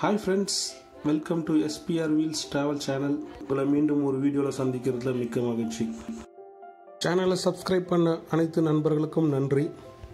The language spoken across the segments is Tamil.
hi friends welcome to SPR wheels travel channel உங்களை மீண்டும் ஒரு வீடியோவில் சந்திக்கிறதுல மிக்க மகிழ்ச்சி சேனலை சப்ஸ்கிரைப் பண்ண அனைத்து நண்பர்களுக்கும் நன்றி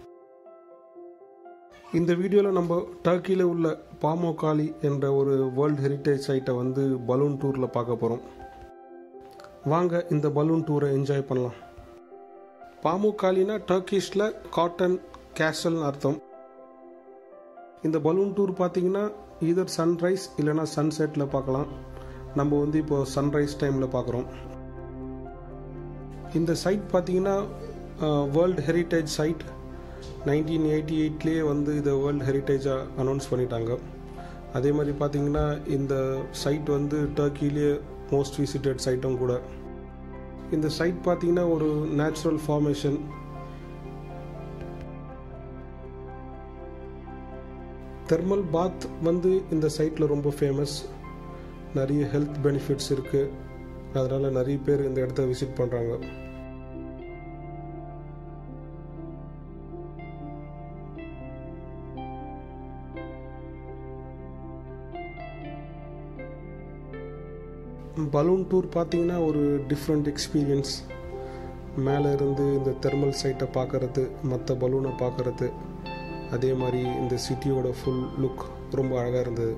இந்த வீடியோவில் நம்ம டர்க்கியில் உள்ள பாமோகாலி என்ற ஒரு வேர்ல்ட் ஹெரிட்டேஜ் சைட்டை வந்து பலூன் டூரில் பார்க்க போகிறோம் வாங்க இந்த பலூன் டூரை என்ஜாய் பண்ணலாம் பாமுகாலினா டர்க்கிஷில் காட்டன் கேசல்னு அர்த்தம் இந்த பலூன் டூர் பார்த்தீங்கன்னா ஈதர் சன்ரைஸ் இல்லைனா சன்செட்டில் பார்க்கலாம் நம்ம வந்து இப்போ சன்ரைஸ் டைமில் பார்க்குறோம் இந்த சைட் பார்த்தீங்கன்னா world heritage site nineteen eighty எயிட்லேயே வந்து இதை வேர்ல்டு ஹெரிட்டேஜாக அனௌன்ஸ் பண்ணிட்டாங்க அதே மாதிரி பார்த்தீங்கன்னா இந்த சைட் வந்து டர்க்கிலேயே மோஸ்ட் விசிட்டட் சைட்டும் கூட இந்த சைட் பார்த்தீங்கன்னா ஒரு நேச்சுரல் ஃபார்மேஷன் தெர்மல் பாத் வந்து இந்த சைட்டில் ரொம்ப ஃபேமஸ் நிறைய ஹெல்த் பெனிஃபிட்ஸ் இருக்குது அதனால் நிறைய பேர் இந்த இடத்த விசிட் பண்ணுறாங்க பலூன் டூர் பார்த்தீங்கன்னா ஒரு டிஃப்ரெண்ட் எக்ஸ்பீரியன்ஸ் மேலே இருந்து இந்த தெர்மல் சைட்டை பார்க்குறது மற்ற பலூனை பார்க்குறது அதே மாதிரி இந்த சிட்டியோட ஃபுல் லுக் ரொம்ப அழகாக இருந்தது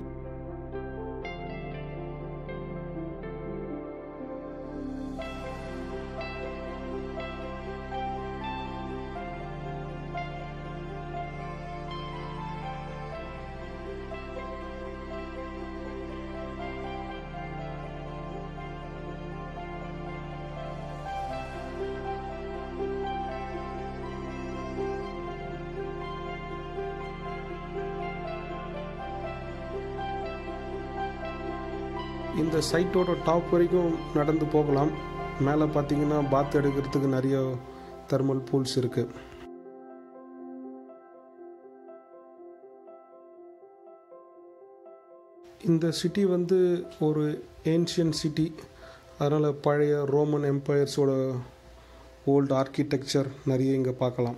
இந்த சைட்டோட டாப் வரைக்கும் நடந்து போகலாம் மேலே பார்த்தீங்கன்னா பாத் எடுக்கிறதுக்கு நிறைய தெர்மல் பூல்ஸ் இருக்குது இந்த சிட்டி வந்து ஒரு ஏன்ஷியன் சிட்டி அதனால் பழைய ரோமன் எம்பையர்ஸோட ஓல்டு ஆர்கிடெக்சர் நிறைய இங்கே பார்க்கலாம்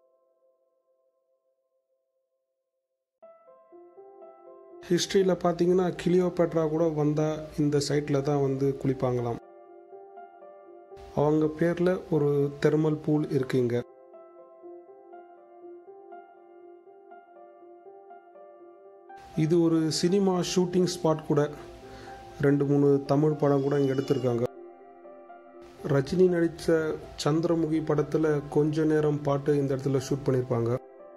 ஹிஸ்ட்ரியில் பார்த்தீங்கன்னா கிளியோபேட்ரா கூட வந்தால் இந்த சைட்டில் தான் வந்து குளிப்பாங்களாம் அவங்க பேரில் ஒரு தெர்மல் பூல் இருக்குங்க இது ஒரு சினிமா ஷூட்டிங் ஸ்பாட் கூட ரெண்டு மூணு தமிழ் படம் கூட இங்கே எடுத்திருக்காங்க ரஜினி நடித்த சந்திரமுகி படத்தில் கொஞ்ச நேரம் பாட்டு இந்த இடத்துல ஷூட் பண்ணியிருப்பாங்க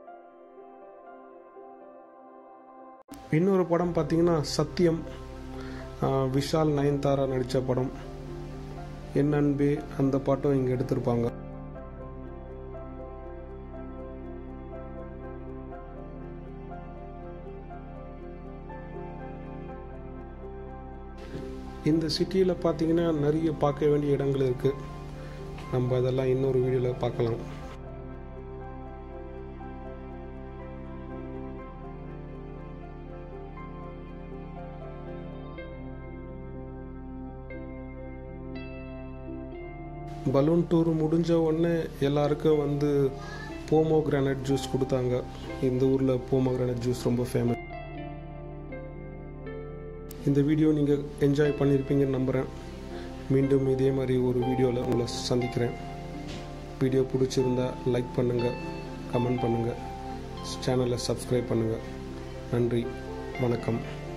இன்னொரு படம் பார்த்தீங்கன்னா சத்தியம் விஷால் நயன்தாரா நடித்த படம் என் அன்பே அந்த பாட்டும் இங்கே எடுத்திருப்பாங்க இந்த சிட்டியில் பார்த்தீங்கன்னா நிறைய பார்க்க வேண்டிய இடங்கள் இருக்குது நம்ம அதெல்லாம் இன்னொரு வீடியோவில் பார்க்கலாம் பலூன் டூர் முடிஞ்ச உடனே எல்லாருக்கும் வந்து போமோ கிரானைட் ஜூஸ் கொடுத்தாங்க இந்த ஊரில் போமோ கிரானைட் ஜூஸ் ரொம்ப ஃபேமஸ் இந்த வீடியோ நீங்கள் என்ஜாய் பண்ணியிருப்பீங்கன்னு நம்புகிறேன் மீண்டும் இதே மாதிரி ஒரு வீடியோவில் உங்களை சந்திக்கிறேன் வீடியோ பிடிச்சிருந்தா லைக் பண்ணுங்கள் கமெண்ட் பண்ணுங்கள் சேனலை சப்ஸ்கிரைப் பண்ணுங்கள் நன்றி வணக்கம்